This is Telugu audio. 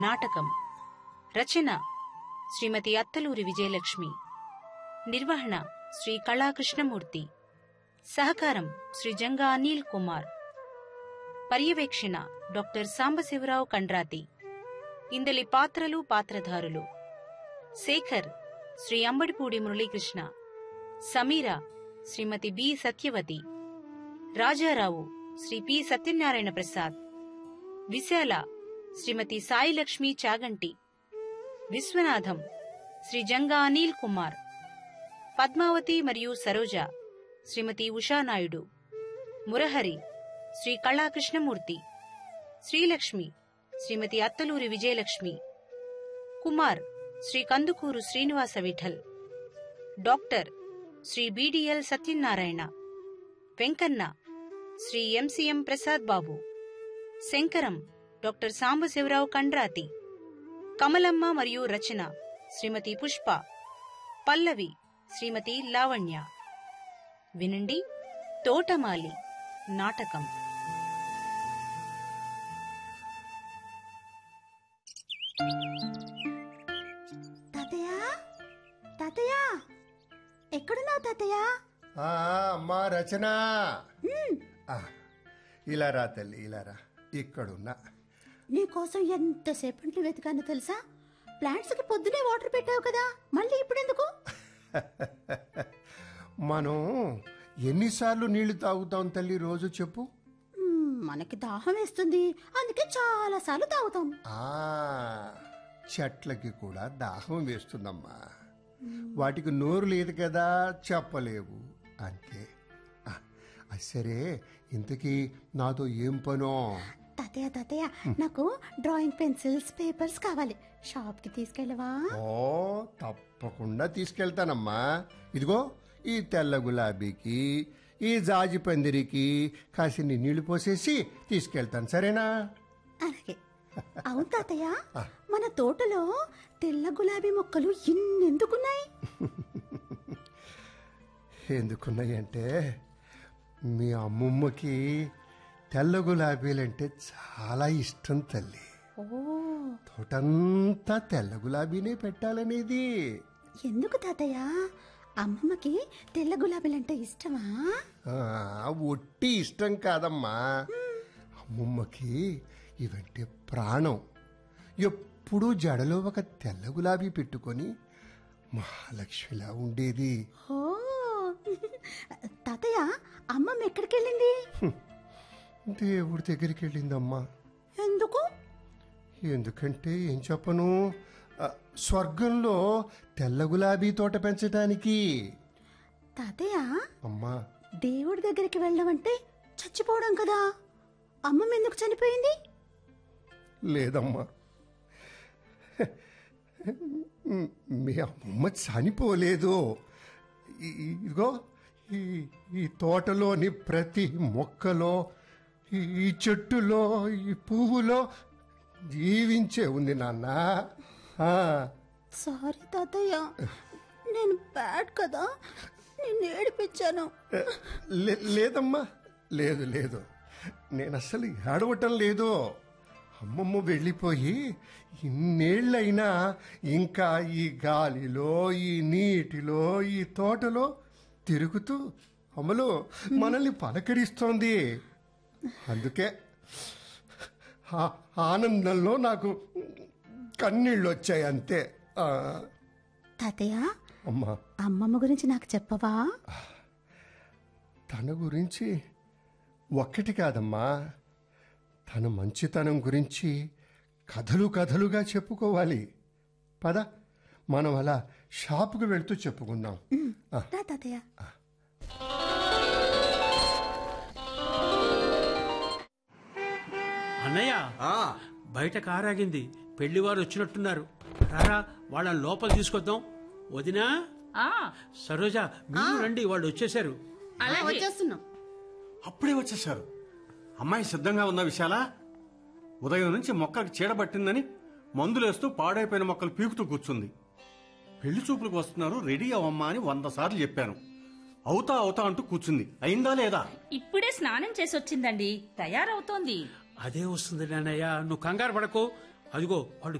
నాటకం రచన శ్రీమతి అత్తలూరి విజయలక్ష్మి నిర్వహణ శ్రీ కళాకృష్ణమూర్తి సహకారం శ్రీ జంగా అనిల్ కుమార్ పర్యవేక్షణ డాక్టర్ సాంబశివరావు కండ్రాతి ఇందలి పాత్రలు పాత్రధారులు శేఖర్ శ్రీ అంబడిపూడి మురళీకృష్ణ సమీర శ్రీమతి బి సత్యవతి రాజారావు శ్రీ పి సత్యనారాయణ ప్రసాద్ విశాల శ్రీమతి సాయిలక్ష్మి చాగంటి విశ్వనాథం శ్రీ జంగా అనిల్ కుమార్ పద్మావతి మరియు Saroja Srimathi Ushanaidu Murahari Sri Kalakrishnamurthy Srilakshmi Srimathi Attaluri Vijayalakshmi Kumar Sri Kandukuru Srinivasa Vittal doctor Sri BDL Satyanarayana Venkanna Sri MCM Prasad Babu Sankaram doctor Sambasivarao Kandrathi Kamalamma మరియు రచన శ్రీమతి పుష్ప పల్లవి శ్రీమతి లావణ్య వినండి తోటమాలి నాటకం తాతయ్య తాతయ్య ఎక్కడున్నావు తాతయ్య ఆ, అమ్మా రచన ఆ, ఇలా రా తల్లి ఇలా రా ఇక్కడున్నా నీకోసం ఎంతసేపట్లో వెతికానో తెలుసా ప్లాంట్స్ కి పొద్దునే వాటర్ పెట్టావు కదా మళ్ళీ ఇప్పుడెందుకు మనం ఎన్నిసార్లు నీళ్లు తాగుతాం తల్లి రోజు చెప్పు మ్మ్, మనకి దాహం వేస్తుంది అందుకే చాలా సార్లు తాగుతాం ఆ చెట్లకి కూడా దాహం వేస్తుందమ్మా వాటికి నోరు లేదు కదా చెప్పలేవు అంతే ఆ, అది సరే ఇంతకీ నాతో ఏం పనో తాతయ్య తాతయ్య నాకు డ్రాయింగ్ పెన్సిల్స్ పేపర్స్ కావాలి షాప్ కి తీసుకెళ్ళవా ఓ తప్పకుండా తీసుకెళ్తానమ్మా ఇదిగో ఈ తెల్ల గులాబీకి ఈ జాజి పందిరికి కాసిన్ని నీళ్లు పోసేసి తీసుకెళ్తాను సరేనా అలాగే అవును తాతయ్య మన తోటలో తెల్ల గులాబీ మొక్కలు ఇన్నెందుకున్నాయి ఎందుకున్నాయంటే మీ అమ్మమ్మకి తెల్ల గులాబీలంటే చాలా ఇష్టం తల్లి ఓ తోటంతా తెల్ల గులాబీనే పెట్టాలనేది ఎందుకు తాతయ్య అమ్మమ్మకి తెల్ల గులాబీలంటే ఇష్టమా ఆ, ఒట్టి ఇష్టం కాదమ్మా అమ్మమ్మకి ఇవంటే ప్రాణం ఎప్పుడూ జడలో ఒక తెల్ల గులాబీ పెట్టుకొని మహాలక్ష్మిలా ఉండేది ఓ తాతయ్య అమ్మమ్మ ఎక్కడికి వెళ్ళింది దేవుడి దగ్గరికి వెళ్ళిందమ్మా ఎందుకు ఎందుకంటే ఏం చెప్పను ఆ, స్వర్గంలో తెల్ల గులాబీ తోట పెంచడానికి తాతయ్య అమ్మా దేవుడి దగ్గరికి వెళ్ళమంటే చచ్చిపోవడం కదా అమ్మమ్మ ఎందుకు చనిపోయింది లేదమ్మా మీ అమ్మమ్మ చనిపోలేదు ఈ- ఇదిగో ఈ ఈ తోటలోని ప్రతి మొక్కలో ఈ- ఈ చెట్టులో ఈ పువ్వులో జీవించే ఉంది నాన్న ఆ, సారీ తాతయ్య నేను బ్యాడ్ కదా నేను ఏడిపించాను లే- లేదమ్మా లేదు లేదు నేను అసలు ఏడవటం లేదు అమ్మమ్మ వెళ్ళిపోయి ఇన్నేళ్ళైనా ఇంకా ఈ గాలిలో ఈ నీటిలో ఈ తోటలో తిరుగుతూ అమలు మనల్ని పలకరిస్తోంది అందుకే ఆ- ఆనందంలో నాకు కన్నీళ్ళు వచ్చాయి అంతే ఆ, తాతయ్య అమ్మా అమ్మమ్మ గురించి నాకు చెప్పవా తన గురించి ఒక్కటి కాదమ్మా తన మంచితనం గురించి కథలు కథలుగా చెప్పుకోవాలి పద మనం అలా షాపుకు వెళ్తూ చెప్పుకుందాం ఆ, రా తాతయ్య అన్నయ్య ఆ, బయట కారాగింది పెళ్లివారు వచ్చినట్టున్నారు రారా వాళ్ళని లోపల తీసుకొద్దాం వదినా ఆ సరోజ మీరు రండి వాళ్ళు వచ్చేసారు అలాగే వచ్చేస్తున్నాం అప్పుడే వచ్చేశారు అమ్మాయి సిద్ధంగా ఉన్న విశాల ఉదయం నుంచి మొక్కకి చీడబట్టిందని మందులేస్తూ పాడైపోయిన మొక్కలు పీకుతూ కూర్చుంది పెళ్లి చూపులకు వస్తున్నారు రెడీ అవ్వమ్మా అని వంద సార్లు చెప్పాను అవుతా అవుతా అంటూ కూర్చుంది అయిందా లేదా ఇప్పుడే స్నానం చేసి వచ్చిందండి తయారవుతోంది అదే వస్తుంది నాన్నయ్య నువ్వు కంగారు పడకు అదిగో వాళ్ళు